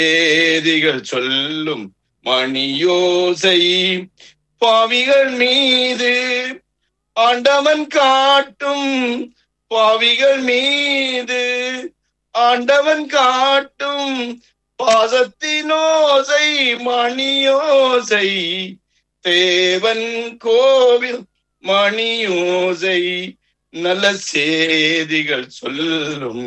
ஏதிகள் சொல்லும் மணியோசை பாவிகள் மீது ஆண்டவன் காட்டும் பாவிகள் மீது ஆண்டவன் காட்டும் பாசத்தினோசை மணியோசை தேவன் கோவில் மணியோசை நல்ல செய்திகள் சொல்லும்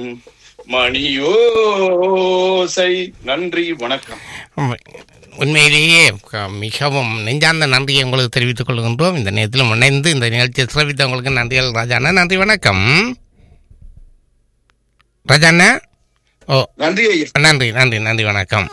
மணியோசை நன்றி வணக்கம் உண்மை- உண்மையிலேயே க- மிகவும் நெஞ்சார்ந்த நன்றியை உங்களுக்கு தெரிவித்துக் கொள்கின்றோம் இந்த நேரத்தில் இணைந்து இந்த நிகழ்ச்சியை சிறப்பித்த உங்களுக்கு நன்றிகள் ராஜாண்ணா நன்றி வணக்கம் ராஜாண்ணா ஓ நன்றி ஐயா நன்றி நன்றி நன்றி வணக்கம்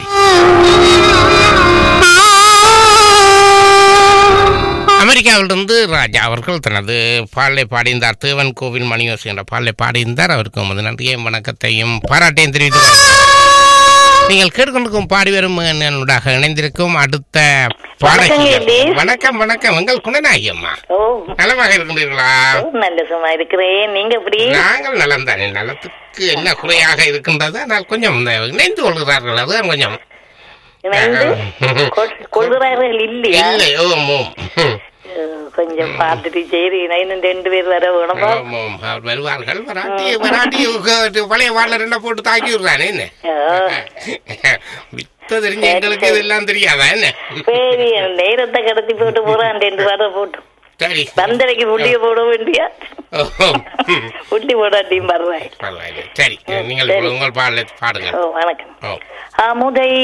அமெரிக்காவிலிருந்து ராஜா அவர்கள் தனது பாடலை பாடியிருந்தார் தேவன் கோவில் மணியோசி என்ற பாடலை பாடியிருந்தார் அவருக்கு உமது நன்றியையும் வணக்கத்தையும் பாராட்டையும் தெரிவித்துக் கொள்கிறேன். நீங்கள் கேட்டுக்கொண்டிருக்கும் பாடி வரும் என்னுடாக இணைந்திருக்கும் அடுத்த பாடகி வணக்கம், ஏண்டி? வணக்கம் வணக்கம் உங்கள் குணநாயகி அம்மா ஓ நலமாக இருக்கின்றீர்களா ஓ, நல்ல சும்மா இருக்கிறேன் நீங்க எப்படி நாங்கள் நலம் தானே நலத்துக்கு என்ன குறையாக இருக்கின்றது ஆனால் கொஞ்சம் இந்த இணைந்து கொள்கிறார்கள் அதுதான் கொஞ்சம் இணைந்து கொள்- கொள்கிறார்கள் இல்லையா இல்லை ஓம் ஓம் ம். ஓ, கொஞ்சம் பார்த்துட்டு சரி இன்னும் ரெண்டு பேர் வர வேணுமா ஆம், ஆம். அவர் வருவார்கள் வராட்டி வராட்டி உங்க பழைய வாழ ரெண்டா போட்டு தாக்கி விடுறானே என்ன ஓ, வித்த தெரிஞ்ச எங்களுக்கு இதெல்லாம் தெரியாதா என்ன சரி நேரத்தை கடத்தி போட்டு போறான் ரெண்டு வர போட்டு சரி பந்தரைக்கு புள்ளிய போட வேண்டியா ஓ, ம். புள்ளி போடாட்டியும் பரவாயில்லை பரவாயில்லை சரி நீங்கள் உங்கள் பாடலை பாடுங்க ஓ வணக்கம் ஓ அமுதை